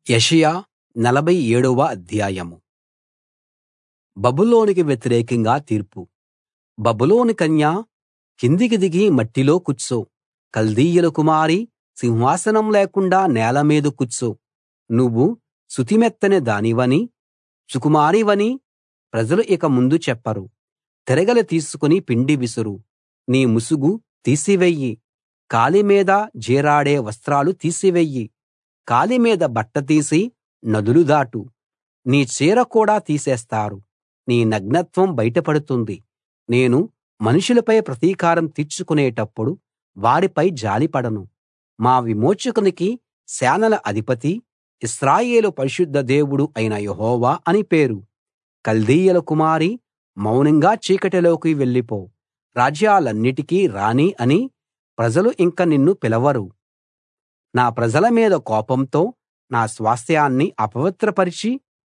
యెషయా నలభై ఏడవ అధ్యాయం బబులోనుకి వ్యతిరేకంగా తీర్పు బబులోను కన్య కిందికి దిగి మట్టిలో కూర్చో కల్దీయుల కుమారీ సింహాసనం లేకుండా నేల మీద కూర్చో నువ్వు సుతిమెత్తని దానివనీ సుకుమారివనీ ప్రజలు ఇక ముందు చెప్పరు తిరగలి తీసుకుని పిండి విసురు నీ ముసుగు తీసివెయ్యి కాలి మీద జీరాడే వస్త్రాలు తీసివెయ్యి కాలి మీద బట్ట తీసి నదులు దాటు నీ చీర కూడా తీసేస్తారు నీ నగ్నత్వం బయటపడుతుంది నేను మనుషులపై ప్రతీకారం తీర్చుకునేటప్పుడు వారిపై జాలిపడను మా విమోచకునికి సేనల అధిపతి ఇశ్రాయేలు పరిశుద్ధ దేవుడు అయిన యెహోవా అని పేరు కల్దీయుల కుమారీ మౌనంగా చీకటిలోకి వెళ్ళిపో రాజ్యాలన్నిటికీ రాణి అని ప్రజలు ఇంక నిన్ను పిలవరు నా ప్రజల మీద కోపంతో నా స్వాస్థ్యాన్ని అపవిత్రపరచి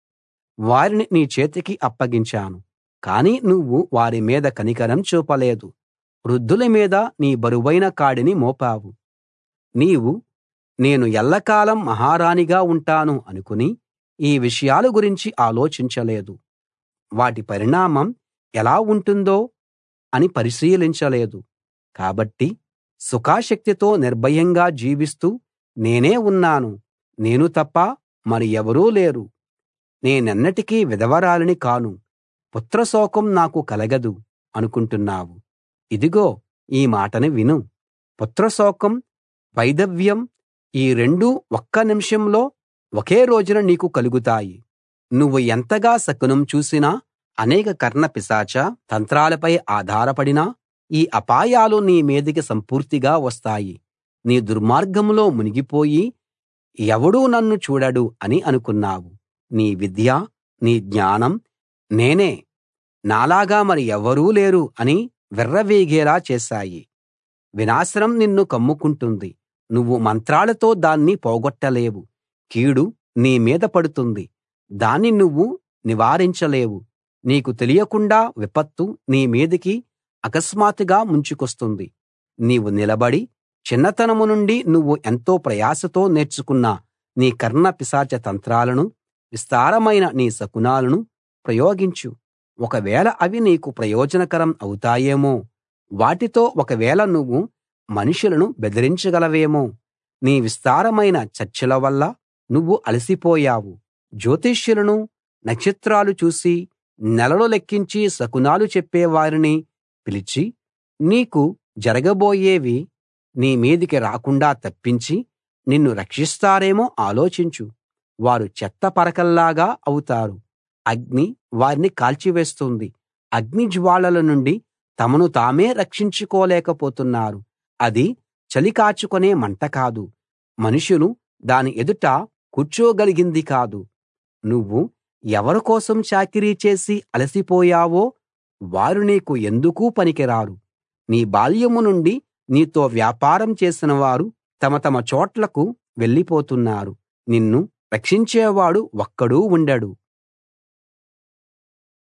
వారిని నీ చేతికి అప్పగించాను కానీ నువ్వు వారి మీద కనికరం చూపలేదు వృద్ధుల మీద నీ బరువైన కాడిని మోపావు నీవు నేను ఎల్లకాలం మహారాణిగా ఉంటాను అనుకుని ఈ విషయాల గురించి ఆలోచించలేదు వాటి పరిణామం ఎలా ఉంటుందో అని పరిశీలించలేదు కాబట్టి సుఖాసక్తితో నిర్భయంగా జీవిస్తూ నేనే ఉన్నాను నేను తప్ప మరి ఎవరూ లేరు నేనెన్నటికీ విధవరాలిని కాను పుత్రశోకం నాకు కలగదు అనుకుంటున్నావు ఇదిగో ఈ మాటను విను పుత్రశోకం వైధవ్యం ఈ రెండూ ఒక్క నిమిషంలో ఒకే రోజున నీకు కలుగుతాయి నువ్వు ఎంతగా శకునం చూసినా అనేక కర్ణపిశాచ తంత్రాలపై ఆధారపడినా ఈ అపాయాలు నీ మీదికి సంపూర్తిగా వస్తాయి నీ దుర్మార్గంలో మునిగిపోయి ఎవడూ నన్ను చూడడు అని అనుకున్నావు నీ విద్య నీ జ్ఞానం నేనే నాలాగా మరి ఎవ్వరూ లేరు అని విర్రవీగేలా చేశాయి వినాశనం నిన్ను కమ్ముకుంటుంది నువ్వు మంత్రాలతో దాన్ని పోగొట్టలేవు కీడు నీ మీద పడుతుంది దాన్ని నువ్వు నివారించలేవు నీకు తెలియకుండా విపత్తు నీ మీదికి అకస్మాత్తుగా ముంచుకొస్తుంది నీవు నిలబడి చిన్నతనం నుండి నువ్వు ఎంతో ప్రయాసతో నేర్చుకున్న నీ కర్ణపిశాచ తంత్రాలను విస్తారమైన నీ శకునాలను ప్రయోగించు ఒకవేళ అవి నీకు ప్రయోజనకరం అవుతాయేమో వాటితో ఒకవేళ నువ్వు మనుషులను బెదిరించగలవేమో నీ విస్తారమైన చర్చల వల్ల నువ్వు అలసిపోయావు జ్యోతిష్యులను నక్షత్రాలు చూసి నెలలు లెక్కించి శకునాలు చెప్పేవారిని పిలిచి నీకు జరగబోయేవి నీ మీదికి రాకుండా తప్పించి నిన్ను రక్షిస్తారేమో ఆలోచించు వారు చెత్త పరకల్లాగా అవుతారు అగ్ని వారిని కాల్చివేస్తుంది అగ్ని జ్వాలల నుండి తమను తామే రక్షించుకోలేకపోతున్నారు అది చలి కాచుకునే మంట కాదు మనుషులు దాని ఎదుట కూర్చోగలిగింది కాదు నువ్వు ఎవరి కోసం చాకిరీ చేసి అలసిపోయావో వారు నీకు ఎందుకూ పనికిరారు నీ బాల్యం నుండి నీతో వ్యాపారం చేసిన వారు తమ తమ చోట్లకు వెళ్ళిపోతున్నారు నిన్ను రక్షించేవాడు ఒక్కడూ ఉండడు